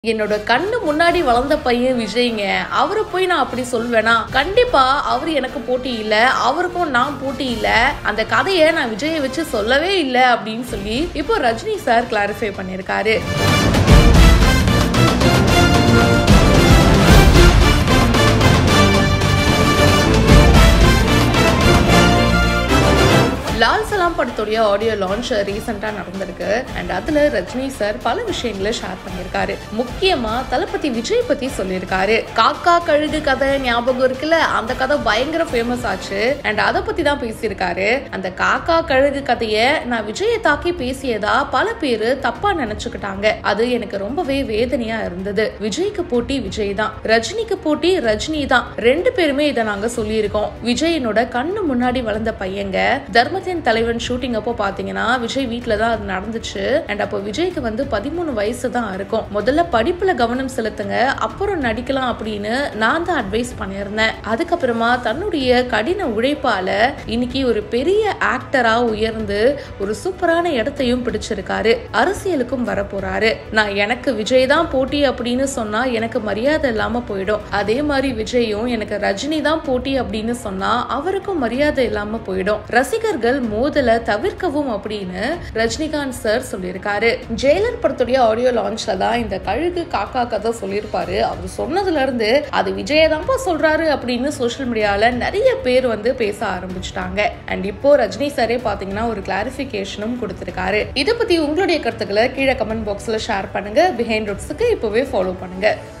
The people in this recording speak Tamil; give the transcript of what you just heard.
என்னோட கண்ணு முன்னாடி வளர்ந்த பையன் விஜய்ங்க அவரை போய் நான் அப்படி சொல்வேனா கண்டிப்பா அவர் எனக்கு போட்டி இல்ல அவருக்கும் நான் போட்டி இல்ல அந்த கதையை நான் விஜயை வச்சு சொல்லவே இல்லை அப்படின்னு சொல்லி இப்போ ரஜினி சார் கிளாரிஃபை பண்ணியிருக்காரு லால் சலாம் படத்துடைய ஆடியோ லான்ச் ரீசெண்டாக நடந்திருக்கு அண்ட் அதில் ரஜினி சார் பல விஷயங்களை ஷேர் பண்ணியிருக்காரு முக்கியமா தளபதி விஜய் பத்தி சொல்லியிருக்காரு காக்கா கழுகு கதை ஞாபகம் இருக்குல்ல அந்த கதை பயங்கர ஃபேமஸ் ஆச்சு அண்ட் அதை பத்தி தான் பேசியிருக்காரு அந்த காக்கா கழுகு கதையை நான் விஜயை தாக்கி பேசியதா பல பேரு தப்பா நினைச்சுக்கிட்டாங்க அது எனக்கு ரொம்பவே வேதனையா இருந்தது விஜய்க்கு போட்டி விஜய் தான் ரஜினிக்கு போட்டி ரஜினி தான் ரெண்டு பேருமே இதை நாங்க சொல்லியிருக்கோம் விஜயனோட கண்ணு முன்னாடி வளர்ந்த பையங்க தர்மத்தின் தலைவன் ஷூட்டிங் அப்போ பாத்தீங்கன்னா விஜய் வீட்ல தான் அது நடந்துச்சு அண்ட் அப்போ விஜய்க்கு வந்து பதிமூணு வயசு தான் இருக்கும் முதல்ல படிப்புல கவனம் செலுத்துங்க அப்புறம் நடிக்கலாம் அப்படின்னு நான் தான் அட்வைஸ் பண்ணியிருந்தேன் அதுக்கப்புறமா தன்னுடைய கடின உழைப்பால இன்னைக்கு ஒரு பெரிய ஆக்டரா உயர்ந்து ஒரு சூப்பரான இடத்தையும் பிடிச்சிருக்காரு அரசியலுக்கும் வர போறாரு நான் எனக்கு விஜய் தான் போட்டி அப்படின்னு சொன்னா எனக்கு மரியாதை இல்லாம போயிடும் அதே மாதிரி விஜயும் எனக்கு ரஜினி தான் போட்டி அப்படின்னு சொன்னா அவருக்கும் மரியாதை இல்லாம போயிடும் ரசிகர்கள் மோதலை தவிர்க்கவும் அப்படின்னு ரஜினிகாந்த் சார் சொல்லியிருக்காரு ஜெயிலர் படத்துடைய ஆடியோ லான்ச்ல தான் இந்த கழுகு காக்கா கதை சொல்லியிருப்பாரு அவர் சொன்னதுல இருந்து அது விஜயதான்ப்பா சொல்றாரு அப்படின்னு சோஷியல் மீடியால நிறைய பேர் வந்து பேச ஆரம்பிச்சிட்டாங்க அண்ட் இப்போ ரஜினி சாரே பாத்தீங்கன்னா ஒரு கிளாரிபிகேஷனும் கொடுத்திருக்காரு இதை பத்தி உங்களுடைய கருத்துக்களை கீழே கமெண்ட் பாக்ஸ்ல ஷேர் பண்ணுங்க பிஹைண்ட் ரோட்ஸுக்கு இப்பவே ஃபாலோ பண்ணுங்க